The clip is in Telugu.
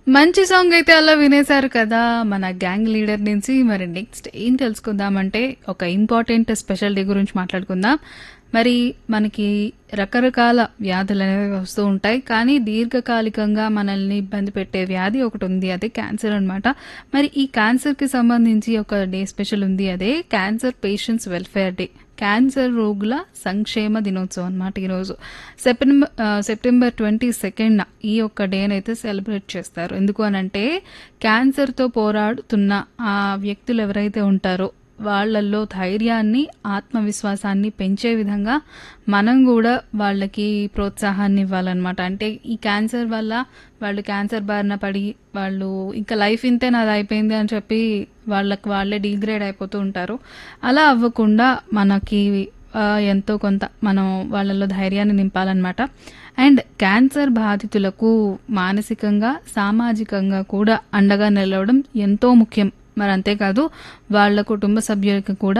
మంచి సాంగ్ అయితే అలా వినేశారు కదా మన గ్యాంగ్ లీడర్ నుంచి మరి నెక్స్ట్ ఏం తెలుసుకుందామంటే ఒక ఇంపార్టెంట్ స్పెషల్ డే గురించి మాట్లాడుకుందాం మరి మనకి రకరకాల వ్యాధులు అనేవి వస్తూ ఉంటాయి కానీ దీర్ఘకాలికంగా మనల్ని ఇబ్బంది పెట్టే వ్యాధి ఒకటి ఉంది అదే క్యాన్సర్ అన్నమాట మరి ఈ క్యాన్సర్కి సంబంధించి ఒక డే స్పెషల్ ఉంది అదే క్యాన్సర్ పేషెంట్స్ వెల్ఫేర్ డే క్యాన్సర్ రోగుల సంక్షేమ దినోత్సవం అన్నమాట ఈరోజు సెప్టెంబర్ ఆ, సెప్టెంబర్ ట్వంటీ సెకండ్ ఈ ఒక్క డేనైతే సెలబ్రేట్ చేస్తారు ఎందుకు అనంటే క్యాన్సర్తో పోరాడుతున్న ఆ వ్యక్తులు ఎవరైతే ఉంటారో వాళ్ళల్లో ధైర్యాన్ని ఆత్మవిశ్వాసాన్ని పెంచే విధంగా మనం కూడా వాళ్ళకి ప్రోత్సాహాన్ని ఇవ్వాలన్నమాట అంటే ఈ క్యాన్సర్ వల్ల వాళ్ళు క్యాన్సర్ బారిన పడి వాళ్ళు ఇంకా లైఫ్ ఇంతే నాది అయిపోయింది అని చెప్పి వాళ్ళకి వాళ్ళే డిగ్రేడ్ అయిపోతూ ఉంటారు అలా అవ్వకుండా మనకి ఆ, ఎంతో కొంత మనం వాళ్ళలో ధైర్యాన్ని నింపాలన్నమాట అండ్ క్యాన్సర్ బాధితులకు మానసికంగా సామాజికంగా కూడా అండగా నిలవడం ఎంతో ముఖ్యం మరి అంతేకాదు వాళ్ళ కుటుంబ సభ్యులకి కూడా